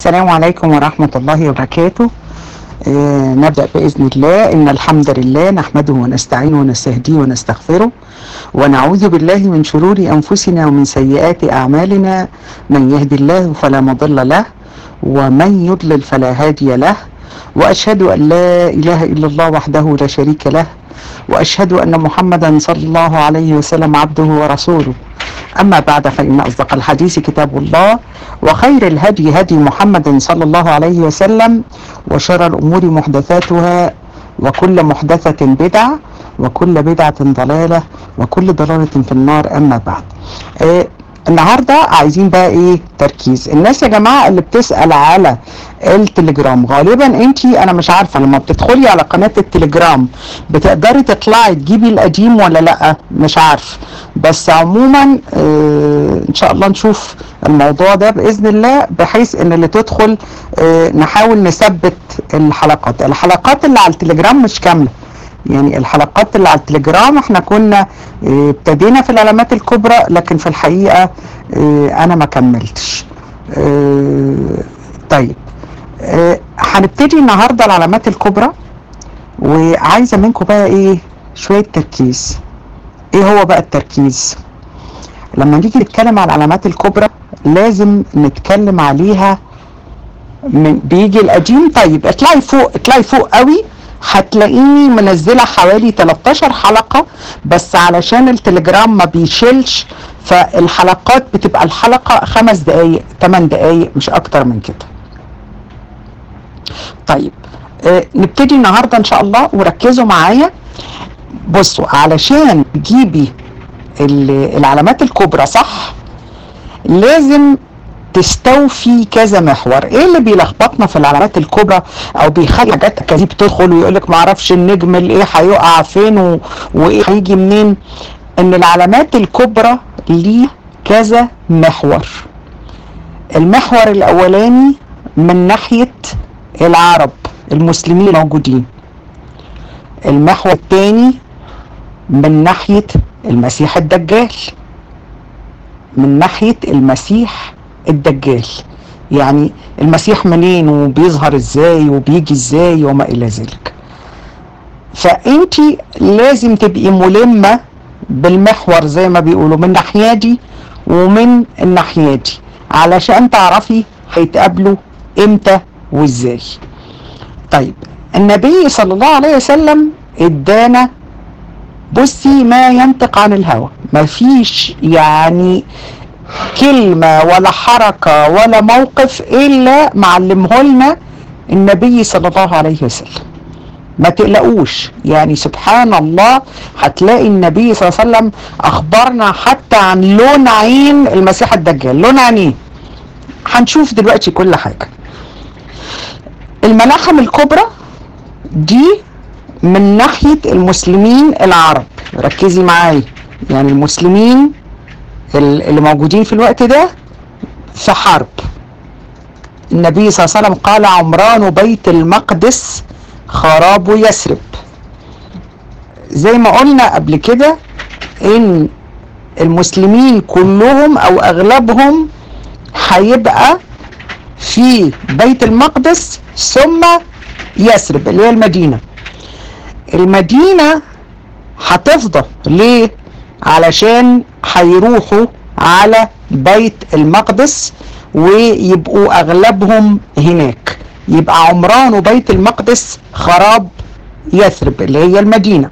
السلام عليكم ورحمة الله وبركاته آه نبدأ بإذن الله إن الحمد لله نحمده ونستعينه ونستهديه ونستغفره ونعوذ بالله من شرور أنفسنا ومن سيئات أعمالنا من يهدي الله فلا مضل له ومن يضلل فلا هادي له وأشهد أن لا إله إلا الله وحده لا شريك له وأشهد أن محمدا صلى الله عليه وسلم عبده ورسوله أما بعد فإن أصدق الحديث كتاب الله وخير الهدي هدي محمد صلى الله عليه وسلم وشر الأمور محدثاتها وكل محدثة بدعة وكل بدعة ضلالة وكل ضلالة في النار أما بعد آه النهاردة عايزين بقى ايه تركيز الناس يا جماعة اللي بتسأل على التليجرام غالبا انتي انا مش عارفة لما بتدخلي على قناة التليجرام بتقدري تطلعي تجيبي القديم ولا لا مش عارف بس عموما اه ان شاء الله نشوف الموضوع ده باذن الله بحيث ان اللي تدخل اه نحاول نثبت الحلقات الحلقات اللي على التليجرام مش كامله يعني الحلقات اللي على التليجرام احنا كنا اه ابتدينا في العلامات الكبرى لكن في الحقيقة اه انا ما كملتش اه طيب هنبتدي النهاردة العلامات الكبرى وعايزة منكم بقى ايه شوية تركيز ايه هو بقى التركيز لما نيجي نتكلم على العلامات الكبرى لازم نتكلم عليها من بيجي القديم طيب اطلعي فوق اطلعي فوق قوي هتلاقيني منزله حوالي 13 حلقه بس علشان التليجرام ما بيشيلش فالحلقات بتبقى الحلقه خمس دقايق 8 دقايق مش اكتر من كده طيب آه نبتدي النهارده ان شاء الله وركزوا معايا بصوا علشان تجيبي العلامات الكبرى صح لازم تستوفي كذا محور ايه اللي بيلخبطنا في العلامات الكبرى او بيخلي حاجات اكاذيب تدخل ويقول لك ما اعرفش النجم الايه هيقع فين و... وايه هيجي منين ان العلامات الكبرى ليه كذا محور المحور الاولاني من ناحيه العرب المسلمين الموجودين المحور الثاني من ناحيه المسيح الدجال من ناحيه المسيح الدجال يعني المسيح منين وبيظهر ازاي وبيجي ازاي وما الى ذلك فانت لازم تبقي ملمه بالمحور زي ما بيقولوا من الناحيه دي ومن الناحيه دي علشان تعرفي هيتقابلوا امتى وازاي طيب النبي صلى الله عليه وسلم ادانا بصي ما ينطق عن الهوى ما فيش يعني كلمة ولا حركة ولا موقف إلا معلمه لنا النبي صلى الله عليه وسلم ما تقلقوش يعني سبحان الله هتلاقي النبي صلى الله عليه وسلم أخبرنا حتى عن لون عين المسيح الدجال لون عينيه هنشوف دلوقتي كل حاجة الملاحم الكبرى دي من ناحية المسلمين العرب ركزي معايا يعني المسلمين اللي موجودين في الوقت ده في حرب النبي صلى الله عليه وسلم قال عمران بيت المقدس خراب يثرب زي ما قلنا قبل كده ان المسلمين كلهم او اغلبهم هيبقى في بيت المقدس ثم يثرب اللي هي المدينه المدينه هتفضى ليه علشان هيروحوا على بيت المقدس ويبقوا اغلبهم هناك يبقى عمران وبيت المقدس خراب يثرب اللي هي المدينه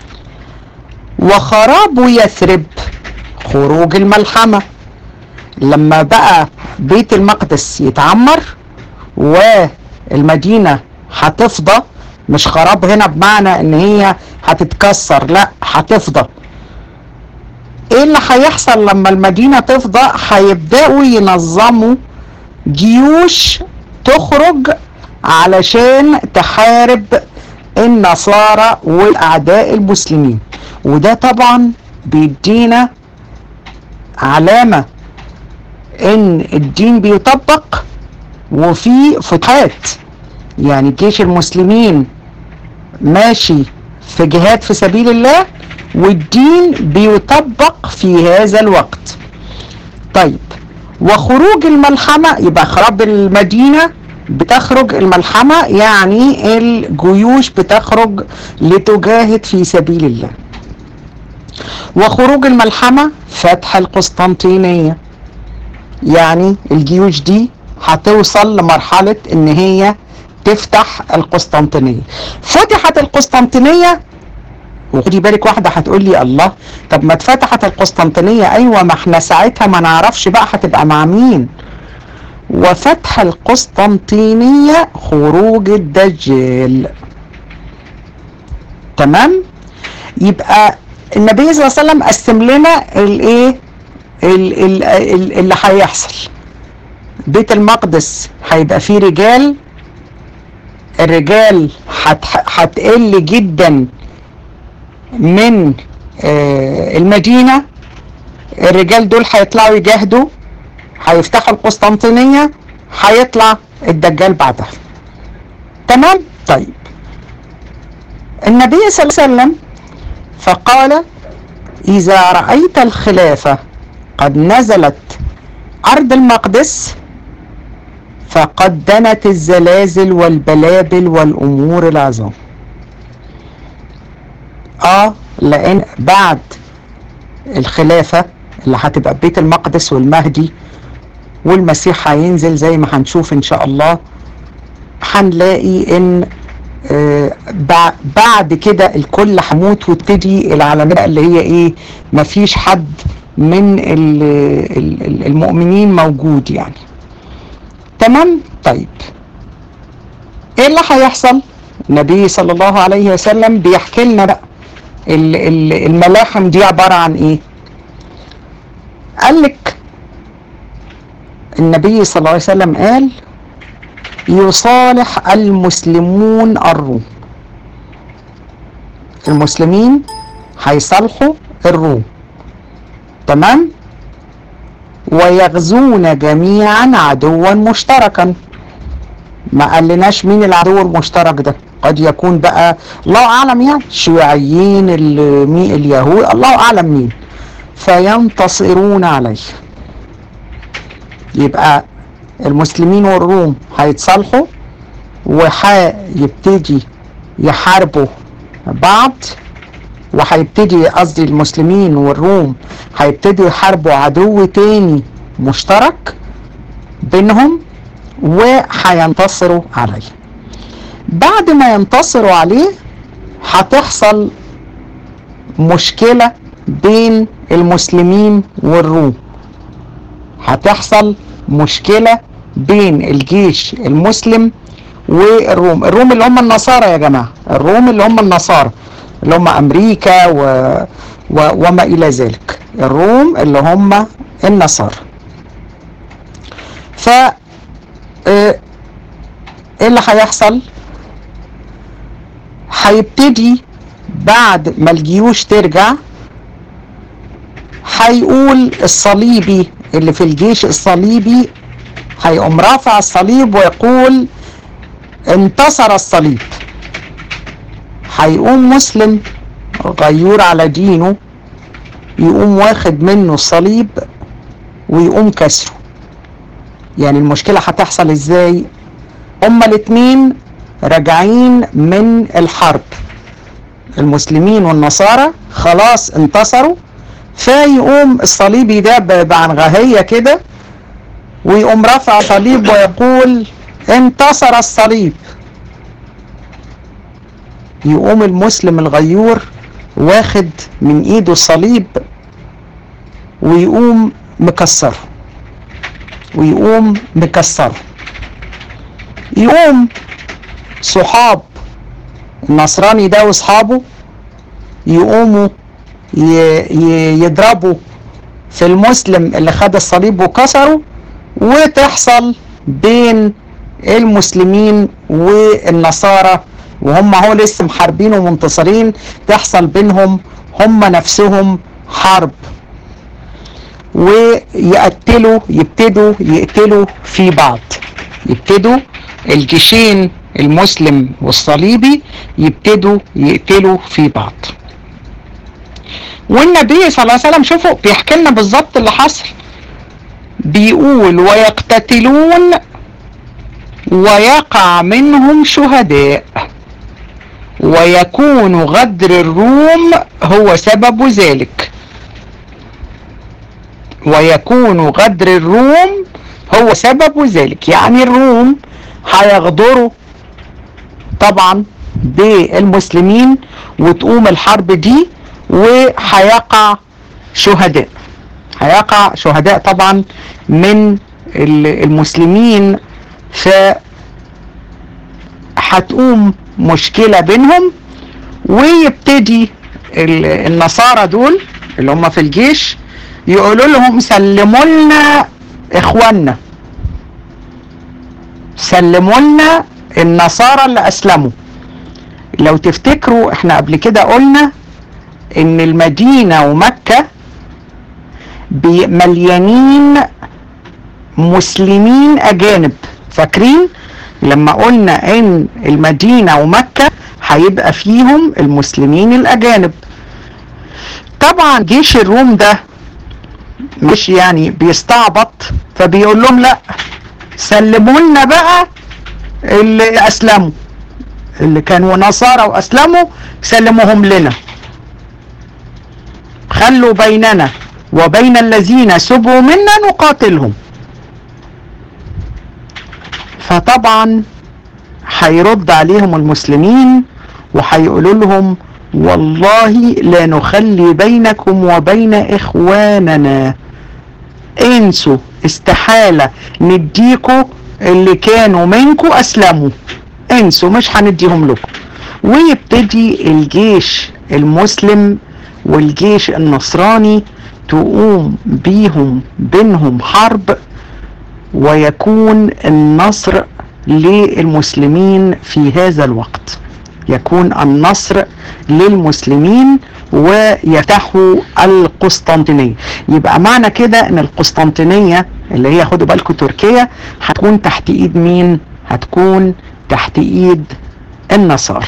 وخراب يثرب خروج الملحمه لما بقى بيت المقدس يتعمر والمدينه هتفضى مش خراب هنا بمعنى ان هي هتتكسر لا هتفضى ايه اللي هيحصل لما المدينة تفضى هيبدأوا ينظموا جيوش تخرج علشان تحارب النصارى والاعداء المسلمين وده طبعا بيدينا علامة ان الدين بيطبق وفي فتحات يعني جيش المسلمين ماشي في جهاد في سبيل الله والدين بيطبق في هذا الوقت طيب وخروج الملحمة يبقى خراب المدينة بتخرج الملحمة يعني الجيوش بتخرج لتجاهد في سبيل الله وخروج الملحمة فتح القسطنطينية يعني الجيوش دي هتوصل لمرحلة ان هي تفتح القسطنطينية فتحت القسطنطينية وخدي بالك واحدة هتقول لي الله طب ما اتفتحت القسطنطينية ايوه ما احنا ساعتها ما نعرفش بقى هتبقى مع مين وفتح القسطنطينية خروج الدجال تمام يبقى النبي صلى الله عليه وسلم قسم لنا الايه اللي هيحصل بيت المقدس هيبقى فيه رجال الرجال هتقل جدا من آه المدينة الرجال دول هيطلعوا يجاهدوا هيفتحوا القسطنطينية هيطلع الدجال بعدها تمام طيب النبي صلى الله عليه وسلم فقال إذا رأيت الخلافة قد نزلت أرض المقدس فقد دنت الزلازل والبلابل والأمور العظام آه لأن بعد الخلافة اللي هتبقى بيت المقدس والمهدي والمسيح هينزل زي ما هنشوف إن شاء الله هنلاقي إن آه بعد كده الكل هموت وابتدي العالمية اللي هي ايه مفيش حد من المؤمنين موجود يعني تمام طيب ايه اللي هيحصل النبي صلى الله عليه وسلم بيحكي لنا بقى الملاحم دي عبارة عن ايه قال لك النبي صلى الله عليه وسلم قال يصالح المسلمون الروم المسلمين هيصالحوا الروم تمام ويغزون جميعا عدوا مشتركا ما قالناش مين العدو المشترك ده قد يكون بقى الله اعلم يعني شيوعيين اليهود الله اعلم مين فينتصرون عليه يبقى المسلمين والروم هيتصالحوا وهيبتدي يحاربوا بعض وهيبتدي قصدي المسلمين والروم هيبتدوا يحاربوا عدو تاني مشترك بينهم وهينتصروا عليه بعد ما ينتصروا عليه هتحصل مشكلة بين المسلمين والروم هتحصل مشكلة بين الجيش المسلم والروم الروم اللي هم النصارى يا جماعة الروم اللي هم النصارى اللي هم أمريكا و... و... وما إلى ذلك الروم اللي هم النصارى ف ايه اللي هيحصل هيبتدي بعد ما الجيوش ترجع هيقول الصليبي اللي في الجيش الصليبي هيقوم رافع الصليب ويقول انتصر الصليب هيقوم مسلم غيور على دينه يقوم واخد منه الصليب ويقوم كسره يعني المشكلة هتحصل ازاي هما الاتنين راجعين من الحرب المسلمين والنصارى خلاص انتصروا فيقوم الصليبي ده بعنغهية كده ويقوم رفع صليب ويقول انتصر الصليب يقوم المسلم الغيور واخد من ايده الصليب ويقوم مكسره ويقوم مكسره يقوم صحاب النصراني ده واصحابه يقوموا يضربوا في المسلم اللي خد الصليب وكسره وتحصل بين المسلمين والنصارى وهم هو لسه محاربين ومنتصرين تحصل بينهم هم نفسهم حرب ويقتلوا يبتدوا يقتلوا في بعض يبتدوا الجيشين المسلم والصليبي يبتدوا يقتلوا في بعض والنبي صلى الله عليه وسلم شوفوا بيحكي لنا بالظبط اللي حصل بيقول ويقتتلون ويقع منهم شهداء ويكون غدر الروم هو سبب ذلك ويكون غدر الروم هو سبب ذلك يعني الروم هيغدروا طبعا بالمسلمين وتقوم الحرب دي وهيقع شهداء هيقع شهداء طبعا من المسلمين ف هتقوم مشكلة بينهم ويبتدي النصارى دول اللي هم في الجيش يقولوا لهم سلموا لنا اخواننا سلموا لنا النصارى اللي اسلموا لو تفتكروا احنا قبل كده قلنا ان المدينة ومكة مليانين مسلمين اجانب فاكرين لما قلنا ان المدينة ومكة هيبقى فيهم المسلمين الاجانب طبعا جيش الروم ده مش يعني بيستعبط فبيقول لهم لا سلموا لنا بقى اللي اسلموا اللي كانوا نصارى واسلموا سلموهم لنا خلوا بيننا وبين الذين سبوا منا نقاتلهم فطبعا هيرد عليهم المسلمين وهيقولوا لهم والله لا نخلي بينكم وبين اخواننا انسوا استحالة نديكوا اللي كانوا منكم اسلموا انسوا مش هنديهم لكم ويبتدي الجيش المسلم والجيش النصراني تقوم بيهم بينهم حرب ويكون النصر للمسلمين في هذا الوقت يكون النصر للمسلمين ويفتحوا القسطنطينية يبقى معنى كده ان القسطنطينية اللي هي خدوا بالكم تركيا هتكون تحت ايد مين هتكون تحت ايد النصارى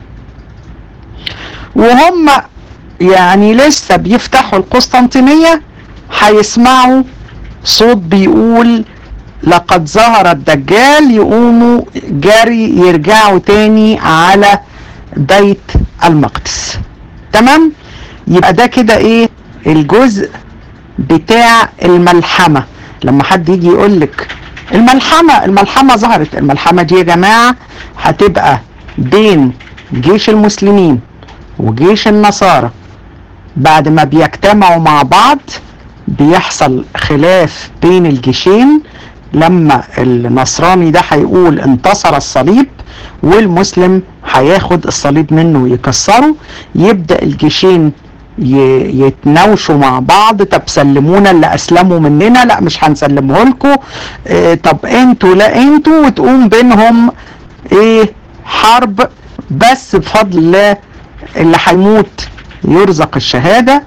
وهم يعني لسه بيفتحوا القسطنطينية هيسمعوا صوت بيقول لقد ظهر الدجال يقوموا جري يرجعوا تاني على بيت المقدس تمام يبقى ده كده ايه الجزء بتاع الملحمة لما حد يجي يقول لك الملحمة الملحمة ظهرت الملحمة دي يا جماعة هتبقى بين جيش المسلمين وجيش النصارى بعد ما بيجتمعوا مع بعض بيحصل خلاف بين الجيشين لما النصراني ده هيقول انتصر الصليب والمسلم هياخد الصليب منه ويكسره يبدأ الجيشين يتناوشوا مع بعض طب سلمونا اللي اسلموا مننا لا مش هنسلمه لكم اه طب انتوا لا انتوا وتقوم بينهم ايه حرب بس بفضل الله اللي هيموت يرزق الشهادة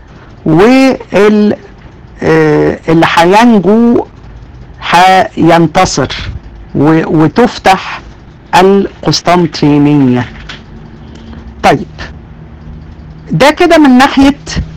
وال اه اللي هينجو هينتصر وتفتح القسطنطينية طيب ده كده من ناحية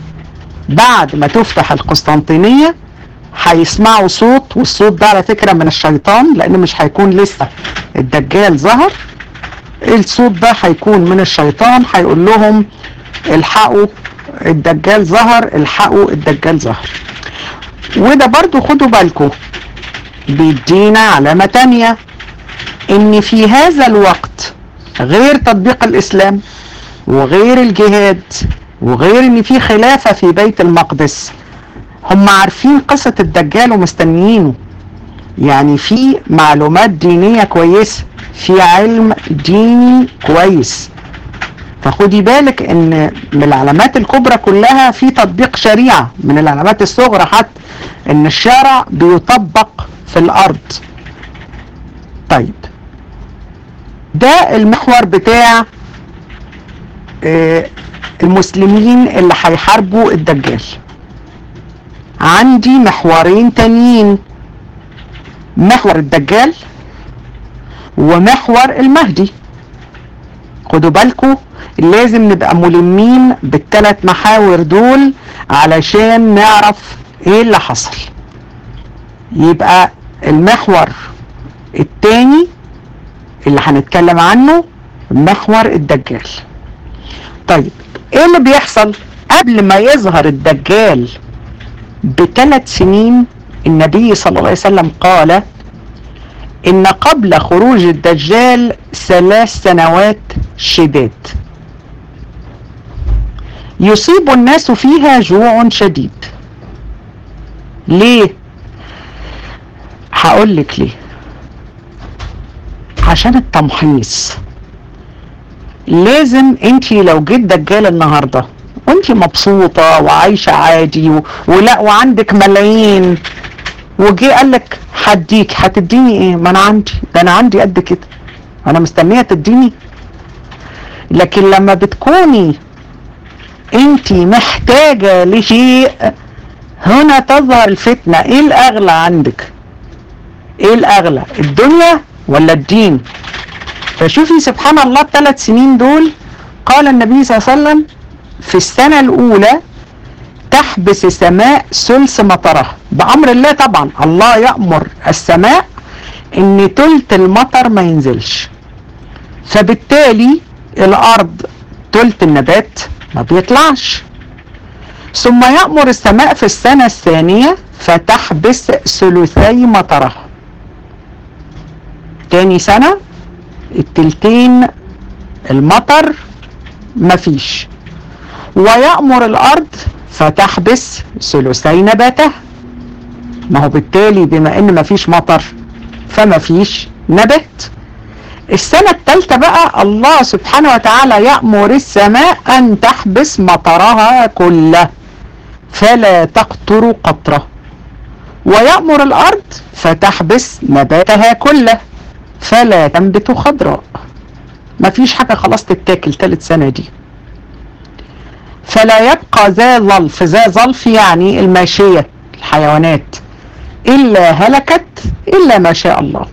بعد ما تفتح القسطنطينية هيسمعوا صوت والصوت ده على فكرة من الشيطان لان مش هيكون لسه الدجال ظهر الصوت ده هيكون من الشيطان هيقول لهم الحقوا الدجال ظهر الحقوا الدجال ظهر وده برضو خدوا بالكم بيدينا علامة تانية ان في هذا الوقت غير تطبيق الاسلام وغير الجهاد وغير ان في خلافة في بيت المقدس هم عارفين قصة الدجال ومستنيينه يعني في معلومات دينية كويسة في علم ديني كويس فخدي بالك ان من العلامات الكبرى كلها في تطبيق شريعة من العلامات الصغرى حتى ان الشرع بيطبق في الارض طيب ده المحور بتاع المسلمين اللي هيحاربوا الدجال عندي محورين تانيين محور الدجال ومحور المهدي خدوا بالكم لازم نبقى ملمين بالثلاث محاور دول علشان نعرف ايه اللي حصل يبقى المحور التاني اللي هنتكلم عنه محور الدجال طيب ايه اللي بيحصل قبل ما يظهر الدجال بثلاث سنين النبي صلى الله عليه وسلم قال ان قبل خروج الدجال ثلاث سنوات شداد يصيب الناس فيها جوع شديد ليه هقول لك ليه عشان التمحيص لازم انت لو جيت دجال النهارده وانت مبسوطه وعايشه عادي و... ولا وعندك ملايين وجي قال لك هديك هتديني ايه ما انا عندي ده انا عندي قد كده انا مستنيه تديني لكن لما بتكوني انت محتاجه لشيء هنا تظهر الفتنه ايه الاغلى عندك ايه الاغلى الدنيا ولا الدين فشوفي سبحان الله الثلاث سنين دول قال النبي صلى الله عليه وسلم في السنة الأولى تحبس السماء ثلث مطرها بأمر الله طبعا الله يأمر السماء إن تلت المطر ما ينزلش فبالتالي الأرض تلت النبات ما بيطلعش ثم يأمر السماء في السنة الثانية فتحبس ثلثي مطرها تاني سنة التلتين المطر مفيش ويأمر الأرض فتحبس ثلثي نباتها ما هو بالتالي بما ان مفيش مطر فمفيش نبات السنة الثالثة بقى الله سبحانه وتعالى يأمر السماء أن تحبس مطرها كله فلا تقطر قطرة ويأمر الأرض فتحبس نباتها كله فلا تنبت خضراء مفيش حاجة خلاص تتاكل ثالث سنة دي فلا يبقى ذا ظلف ذا ظلف يعني الماشية الحيوانات إلا هلكت إلا ما شاء الله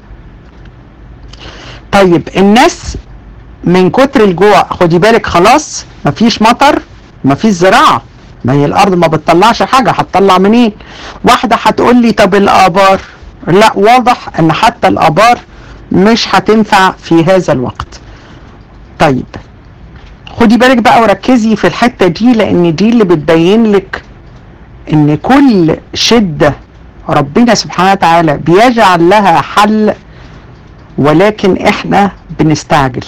طيب الناس من كتر الجوع خدي بالك خلاص مفيش مطر مفيش زراعة ما هي الأرض ما بتطلعش حاجة هتطلع منين واحدة هتقول لي طب الآبار لا واضح ان حتى الآبار مش هتنفع في هذا الوقت طيب خدي بالك بقى وركزي في الحتة دي لان دي اللي بتبين لك ان كل شدة ربنا سبحانه وتعالى بيجعل لها حل ولكن احنا بنستعجل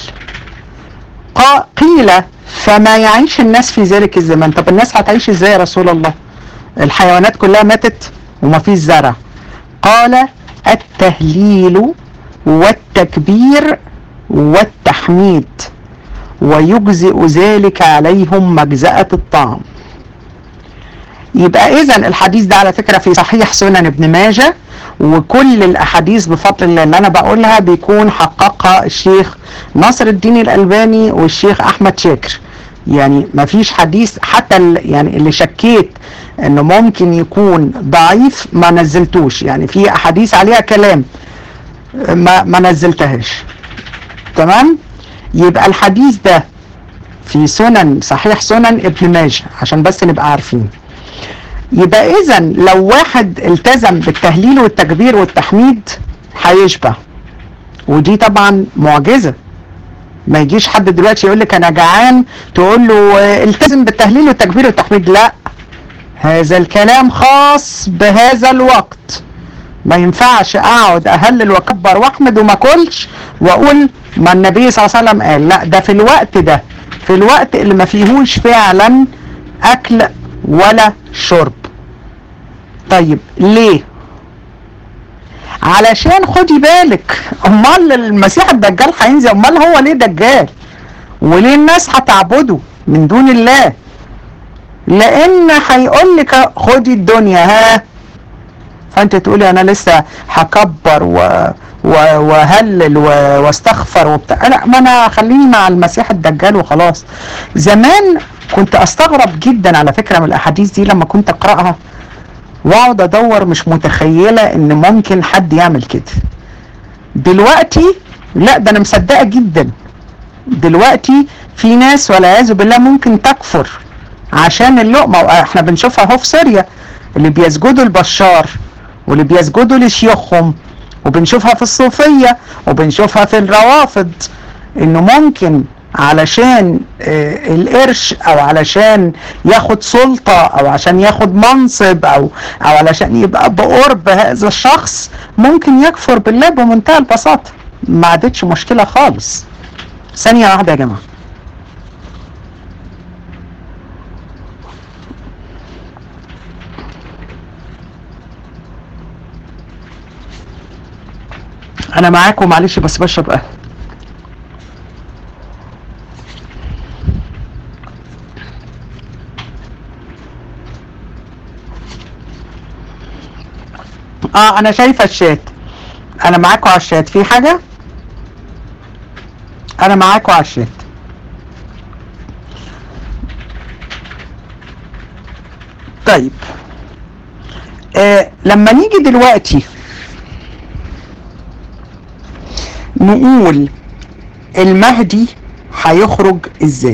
قيل فما يعيش الناس في ذلك الزمان طب الناس هتعيش ازاي يا رسول الله الحيوانات كلها ماتت وما فيش زرع قال التهليل والتكبير والتحميد ويجزئ ذلك عليهم مجزأة الطعام يبقى اذا الحديث ده على فكرة في صحيح سنن ابن ماجه وكل الاحاديث بفضل الله اللي انا بقولها بيكون حققها الشيخ ناصر الدين الالباني والشيخ احمد شاكر يعني ما فيش حديث حتى يعني اللي شكيت انه ممكن يكون ضعيف ما نزلتوش يعني في احاديث عليها كلام ما ما نزلتهاش تمام يبقى الحديث ده في سنن صحيح سنن ابن ماجه عشان بس نبقى عارفين يبقى اذا لو واحد التزم بالتهليل والتكبير والتحميد هيشبع ودي طبعا معجزه ما يجيش حد دلوقتي يقول لك انا جعان تقول له التزم بالتهليل والتكبير والتحميد لا هذا الكلام خاص بهذا الوقت ما ينفعش اقعد اهلل واكبر واحمد وما اكلش واقول ما النبي صلى الله عليه وسلم قال لا ده في الوقت ده في الوقت اللي ما فيهوش فعلا اكل ولا شرب طيب ليه علشان خدي بالك امال المسيح الدجال هينزل امال هو ليه دجال وليه الناس هتعبده من دون الله لان هيقول لك خدي الدنيا ها فانت تقولي انا لسه هكبر و... و... وهلل و... واستغفر وبتاع لا ما انا خليني مع المسيح الدجال وخلاص زمان كنت استغرب جدا على فكره من الاحاديث دي لما كنت اقراها واقعد ادور مش متخيله ان ممكن حد يعمل كده دلوقتي لا ده انا مصدقه جدا دلوقتي في ناس والعياذ بالله ممكن تكفر عشان اللقمه احنا بنشوفها اهو في سوريا اللي بيسجدوا البشار واللي بيسجدوا لشيوخهم وبنشوفها في الصوفية وبنشوفها في الروافض انه ممكن علشان آه، القرش او علشان ياخد سلطة او عشان ياخد منصب او او علشان يبقى بقرب هذا الشخص ممكن يكفر بالله بمنتهى البساطة ما عادتش مشكلة خالص ثانية واحدة يا جماعة انا معاكم معلش بس بشرب قهوة اه انا شايفه الشات انا معاكم على الشات في حاجه انا معاكم على الشات طيب آه لما نيجي دلوقتي نقول المهدي هيخرج ازاي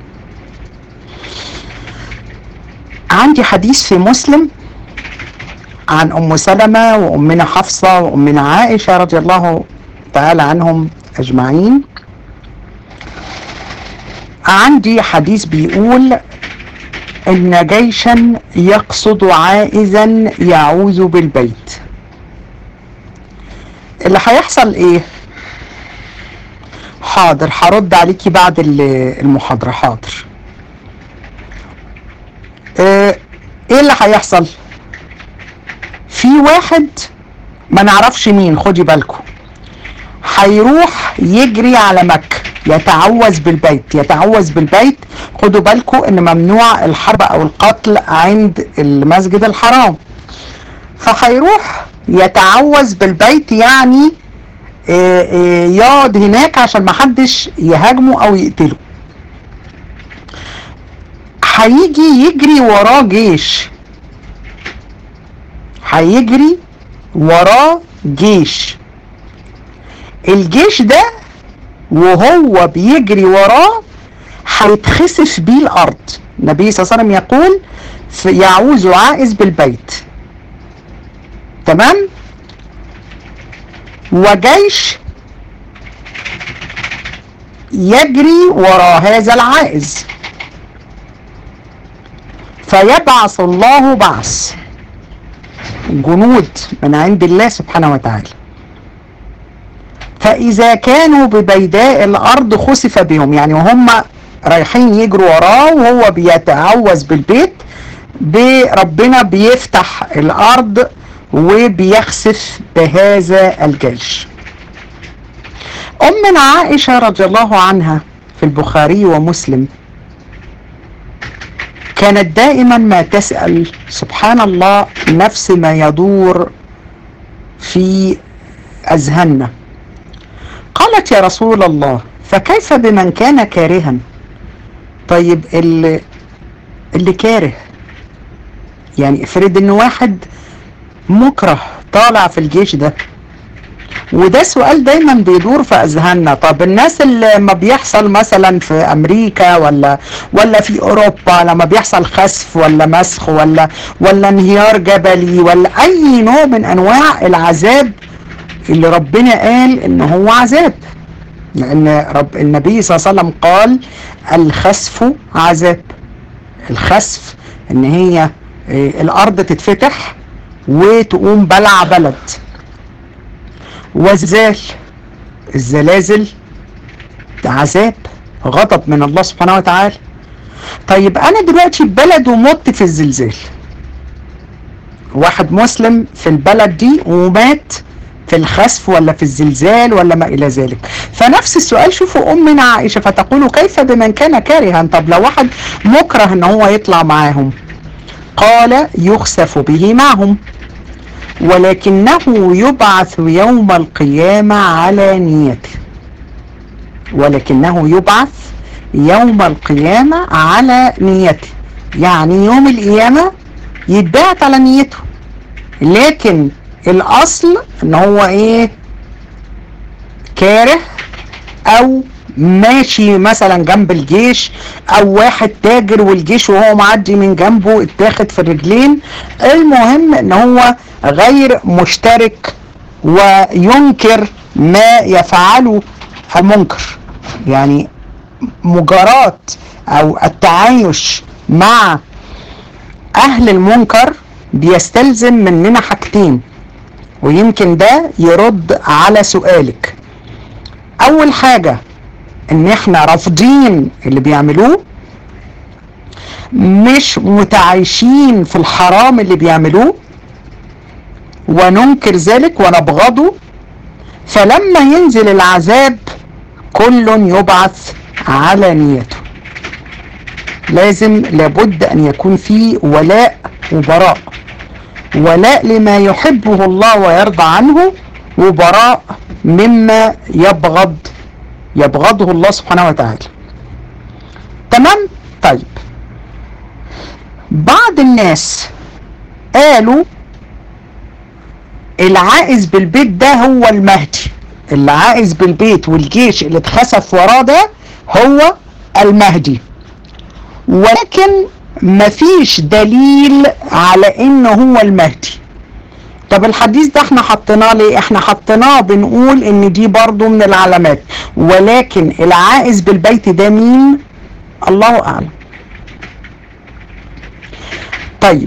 عندي حديث في مسلم عن ام سلمة وامنا حفصة وامنا عائشة رضي الله تعالى عنهم اجمعين عندي حديث بيقول ان جيشا يقصد عائزا يعوذ بالبيت اللي هيحصل ايه حاضر هرد عليكي بعد ال- المحاضرة حاضر آه، ايه اللي هيحصل في واحد ما نعرفش مين خدي بالكم هيروح يجري على مكة يتعوذ بالبيت يتعوذ بالبيت خدوا بالكم ان ممنوع الحرب او القتل عند المسجد الحرام فهيروح يتعوذ بالبيت يعني آه، آه، يقعد هناك عشان محدش يهاجمه او يقتله هيجي يجري وراه جيش هيجري وراه جيش الجيش ده وهو بيجري وراه هيتخسف بيه الارض النبي صلى الله عليه وسلم يقول في- يعوذ عائز بالبيت تمام وجيش يجري وراء هذا العائز فيبعث الله بعث جنود من عند الله سبحانه وتعالى فإذا كانوا ببيداء الأرض خسف بهم يعني وهم رايحين يجروا وراه وهو بيتعوذ بالبيت بربنا بيفتح الأرض وبيخسف بهذا الجيش أمنا عائشة رضي الله عنها في البخاري ومسلم كانت دائما ما تسأل سبحان الله نفس ما يدور في أذهاننا قالت يا رسول الله فكيف بمن كان كارها طيب اللي, اللي كاره يعني افرض ان واحد مكره طالع في الجيش ده وده سؤال دايما بيدور في اذهاننا طب الناس اللي ما بيحصل مثلا في امريكا ولا ولا في اوروبا لما بيحصل خسف ولا مسخ ولا ولا انهيار جبلي ولا اي نوع من انواع العذاب اللي ربنا قال ان هو عذاب لان رب النبي صلى الله عليه وسلم قال الخسف عذاب الخسف ان هي إيه، الارض تتفتح وتقوم بلع بلد والزلزال الزلازل ده عذاب غضب من الله سبحانه وتعالى طيب انا دلوقتي في بلد ومت في الزلزال واحد مسلم في البلد دي ومات في الخسف ولا في الزلزال ولا ما الى ذلك فنفس السؤال شوفوا امنا عائشه فتقول كيف بمن كان كارها طب لو واحد مكره ان هو يطلع معاهم قال يخسف به معهم ولكنه يبعث يوم القيامة على نيته ولكنه يبعث يوم القيامة على نيته يعني يوم القيامة يتبعت على نيته لكن الأصل ان هو ايه كاره او ماشي مثلا جنب الجيش او واحد تاجر والجيش وهو معدي من جنبه اتاخد في الرجلين المهم ان هو غير مشترك وينكر ما يفعله المنكر يعني مجاراة او التعايش مع اهل المنكر بيستلزم مننا حاجتين ويمكن ده يرد على سؤالك اول حاجة ان احنا رافضين اللي بيعملوه مش متعايشين في الحرام اللي بيعملوه وننكر ذلك ونبغضه فلما ينزل العذاب كل يبعث على نيته لازم لابد ان يكون في ولاء وبراء ولاء لما يحبه الله ويرضى عنه وبراء مما يبغض يبغضه الله سبحانه وتعالى تمام طيب بعض الناس قالوا العائز بالبيت ده هو المهدي اللي عائز بالبيت والجيش اللي اتخسف وراه ده هو المهدي ولكن مفيش دليل على ان هو المهدي طب الحديث ده احنا حطيناه ليه احنا حطيناه بنقول ان دي برضو من العلامات ولكن العائز بالبيت ده مين الله اعلم طيب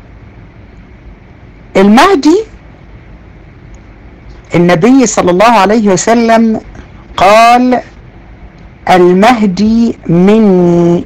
المهدي النبي صلى الله عليه وسلم قال المهدي مني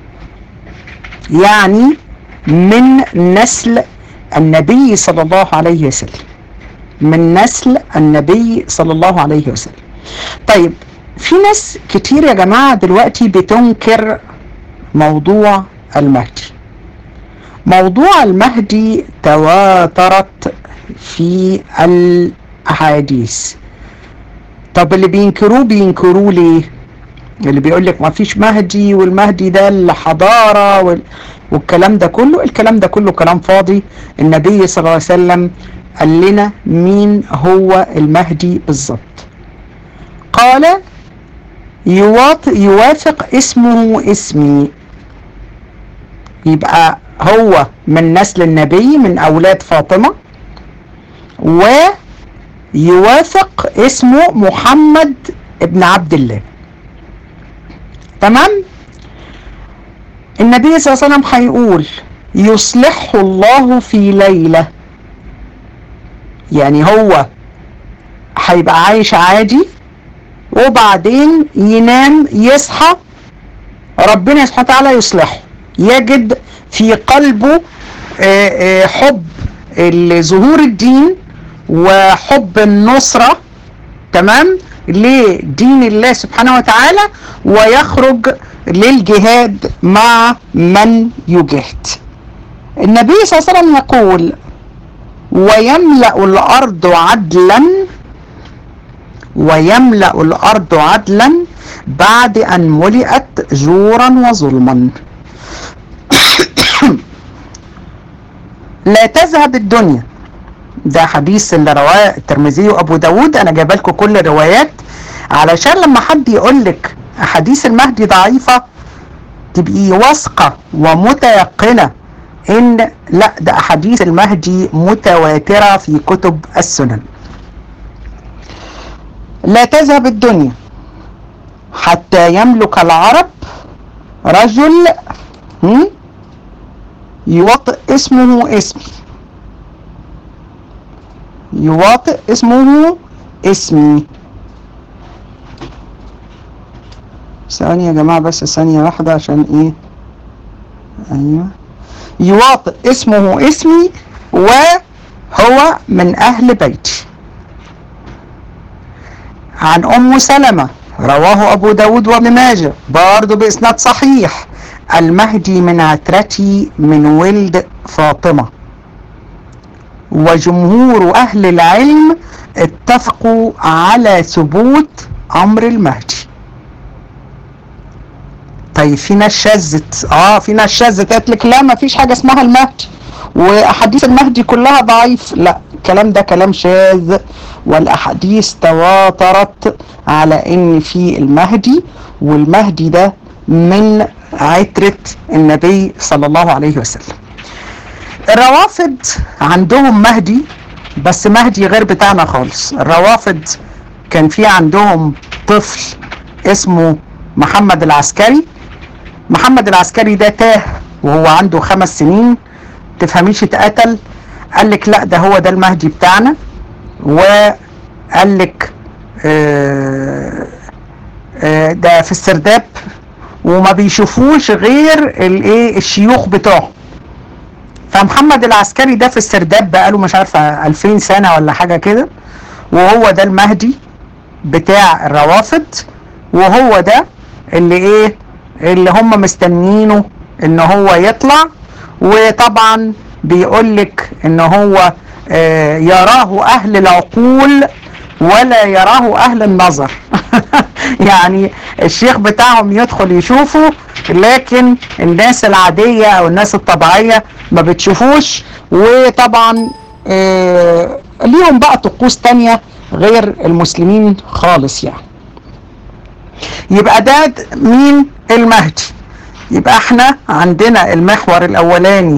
يعني من نسل النبي صلى الله عليه وسلم من نسل النبي صلى الله عليه وسلم طيب في ناس كتير يا جماعة دلوقتي بتنكر موضوع المهدي موضوع المهدي تواترت في الاحاديث طب اللي بينكروه بينكروه ليه اللي بيقول لك ما فيش مهدي والمهدي ده الحضارة وال... والكلام ده كله الكلام ده كله كلام فاضي النبي صلى الله عليه وسلم قال لنا مين هو المهدي بالظبط قال يواط... يوافق اسمه اسمي يبقى هو من نسل النبي من أولاد فاطمة ويوافق اسمه محمد ابن عبد الله تمام النبي صلى الله عليه وسلم هيقول يصلحه الله في ليلة يعني هو هيبقى عايش عادي وبعدين ينام يصحى ربنا سبحانه وتعالى يصلحه يجد في قلبه حب ظهور الدين وحب النصرة تمام لدين الله سبحانه وتعالى ويخرج للجهاد مع من يجاهد النبي صلى الله عليه وسلم يقول ويملأ الأرض عدلا ويملأ الأرض عدلا بعد أن ملئت جورا وظلما لا تذهب الدنيا ده حديث اللي رواه الترمذي وابو داود انا جايبه لكم كل الروايات علشان لما حد يقول لك احاديث المهدي ضعيفه تبقي واثقه ومتيقنه ان لا ده احاديث المهدي متواتره في كتب السنن لا تذهب الدنيا حتى يملك العرب رجل يوطئ اسمه اسمي يواطئ اسمه اسمي ثانية يا جماعة بس ثانية واحدة عشان ايه ايوه يواطئ اسمه اسمي وهو من اهل بيتي عن ام سلمة رواه ابو داود وابن ماجه برضه باسناد صحيح المهدي من عترتي من ولد فاطمه وجمهور أهل العلم اتفقوا على ثبوت أمر المهدي طيب في ناس شذت اه في ناس شذت قالت لك لا ما فيش حاجه اسمها المهدي واحاديث المهدي كلها ضعيف لا الكلام ده كلام شاذ والاحاديث تواترت على ان في المهدي والمهدي ده من عترة النبي صلى الله عليه وسلم الروافض عندهم مهدي بس مهدي غير بتاعنا خالص الروافض كان في عندهم طفل اسمه محمد العسكري محمد العسكري ده تاه وهو عنده خمس سنين تفهميش اتقتل قال لك لا ده هو ده المهدي بتاعنا وقال لك آه آه ده في السرداب وما بيشوفوش غير الايه الشيوخ بتوعه فمحمد العسكري ده في السرداب بقاله مش عارفه 2000 سنه ولا حاجه كده وهو ده المهدي بتاع الروافض وهو ده اللي ايه اللي هم مستنيينه ان هو يطلع وطبعا بيقول لك ان هو آه يراه اهل العقول ولا يراه اهل النظر يعني الشيخ بتاعهم يدخل يشوفه لكن الناس العادية او الناس الطبيعية ما بتشوفوش وطبعا آه ليهم بقى طقوس تانية غير المسلمين خالص يعني يبقى ده مين المهدي يبقى احنا عندنا المحور الاولاني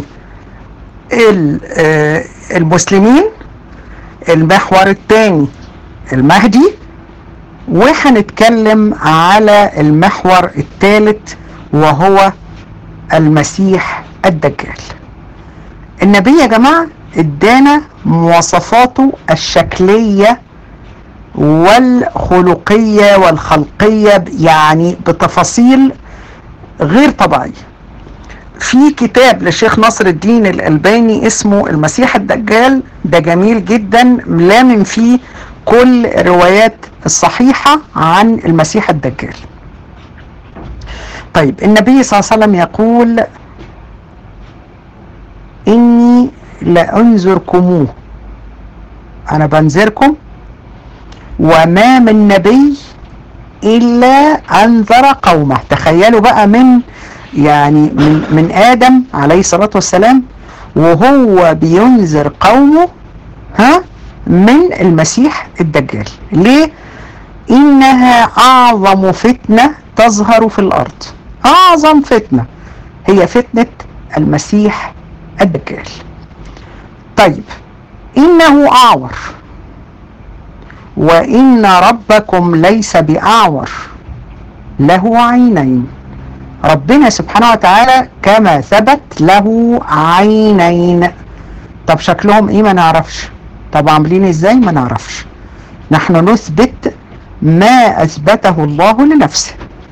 المسلمين المحور الثاني المهدي وهنتكلم على المحور الثالث وهو المسيح الدجال النبي يا جماعة ادانا مواصفاته الشكلية والخلقية والخلقية يعني بتفاصيل غير طبيعية في كتاب للشيخ ناصر الدين الألباني اسمه المسيح الدجال ده جميل جدا لامن فيه كل الروايات الصحيحة عن المسيح الدجال طيب النبي صلى الله عليه وسلم يقول إني لأنذركموه أنا بنذركم وما من نبي إلا أنذر قومه تخيلوا بقى من يعني من, من آدم عليه الصلاة والسلام وهو بينذر قومه ها من المسيح الدجال ليه إنها أعظم فتنة تظهر في الأرض أعظم فتنة هي فتنة المسيح الدجال طيب إنه أعور وإن ربكم ليس بأعور له عينين ربنا سبحانه وتعالى كما ثبت له عينين طب شكلهم ايه ما نعرفش طب عاملين ازاي ما نعرفش نحن نثبت ما اثبته الله لنفسه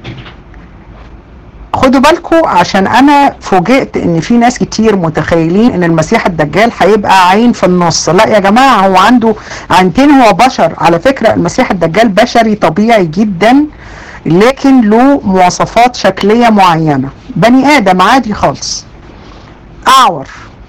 خدوا بالكم عشان انا فوجئت ان في ناس كتير متخيلين ان المسيح الدجال هيبقى عين في النص لا يا جماعه هو عنده عينتين هو بشر على فكره المسيح الدجال بشري طبيعي جدا لكن له مواصفات شكليه معينه بني ادم عادي خالص اعور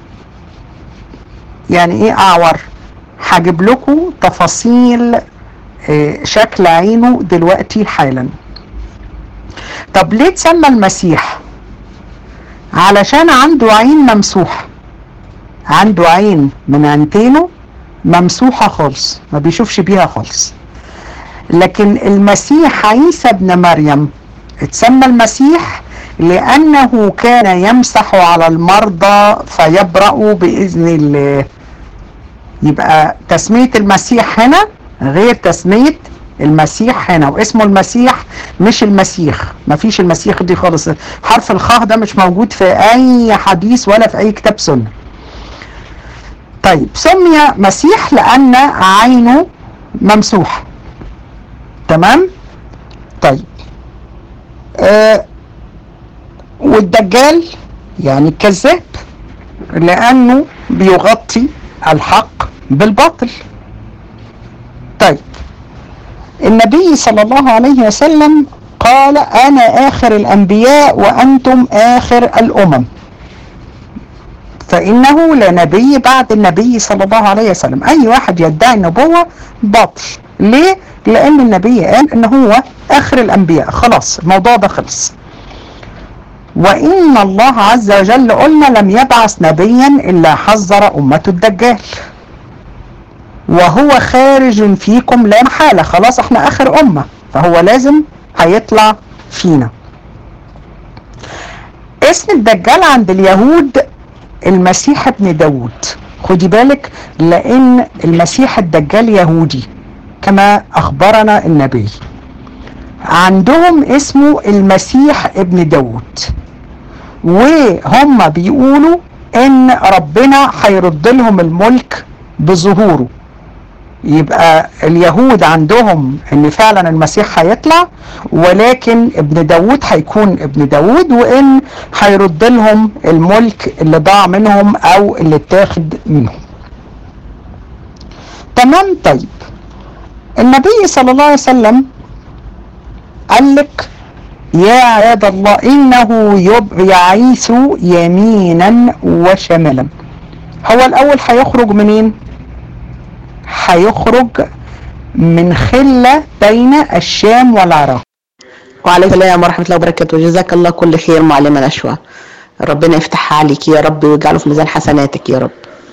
يعني ايه اعور هجيب لكم تفاصيل شكل عينه دلوقتي حالا طب ليه اتسمى المسيح علشان عنده عين ممسوحة عنده عين من عينتينه ممسوحة خالص ما بيشوفش بيها خالص لكن المسيح عيسى ابن مريم اتسمى المسيح لأنه كان يمسح على المرضى فيبرأوا بإذن الله يبقى تسمية المسيح هنا غير تسمية المسيح هنا واسمه المسيح مش المسيح مفيش المسيح دي خالص حرف الخاء ده مش موجود في اي حديث ولا في اي كتاب سنة طيب سمي مسيح لان عينه ممسوحة تمام طيب آه والدجال يعني الكذاب لانه بيغطي الحق بالباطل طيب النبي صلى الله عليه وسلم قال انا اخر الانبياء وانتم اخر الامم فانه لا نبي بعد النبي صلى الله عليه وسلم اي واحد يدعي النبوة باطل ليه لان النبي قال ان هو اخر الانبياء خلاص الموضوع ده خلص وان الله عز وجل قلنا لم يبعث نبيا الا حذر امته الدجال وهو خارج فيكم لا محالة خلاص احنا اخر امة فهو لازم هيطلع فينا اسم الدجال عند اليهود المسيح ابن داود خدي بالك لان المسيح الدجال يهودي كما اخبرنا النبي عندهم اسمه المسيح ابن داود وهم بيقولوا ان ربنا هيرد لهم الملك بظهوره يبقى اليهود عندهم ان فعلا المسيح هيطلع ولكن ابن داود هيكون ابن داود وان هيرد لهم الملك اللي ضاع منهم او اللي اتاخد منهم تمام طيب النبي صلى الله عليه وسلم قال لك يا عباد الله انه يعيث يمينا وشمالا هو الاول هيخرج منين هيخرج من خلة بين الشام والعراق وعليكم السلام ورحمة الله وبركاته جزاك الله كل خير معلمة نشوى ربنا يفتحها عليك يا رب ويجعله في ميزان حسناتك يا رب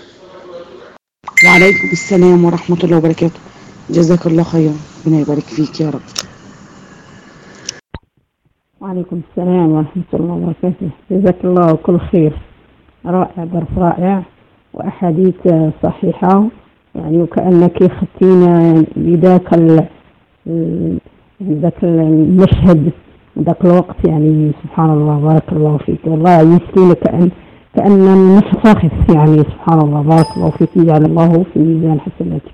وعليكم السلام ورحمة الله وبركاته جزاك الله خيرا ربنا يبارك فيك يا رب وعليكم السلام ورحمة الله وبركاته جزاك الله كل خير رائع درس رائع وأحاديث صحيحة يعني وكأنك خدتينا لذاك ال ذاك المشهد ذاك الوقت يعني سبحان الله بارك الله فيك والله يستينا كأن كأن مش صاخف يعني سبحان الله بارك الله فيك جعل الله في ميزان حسناتك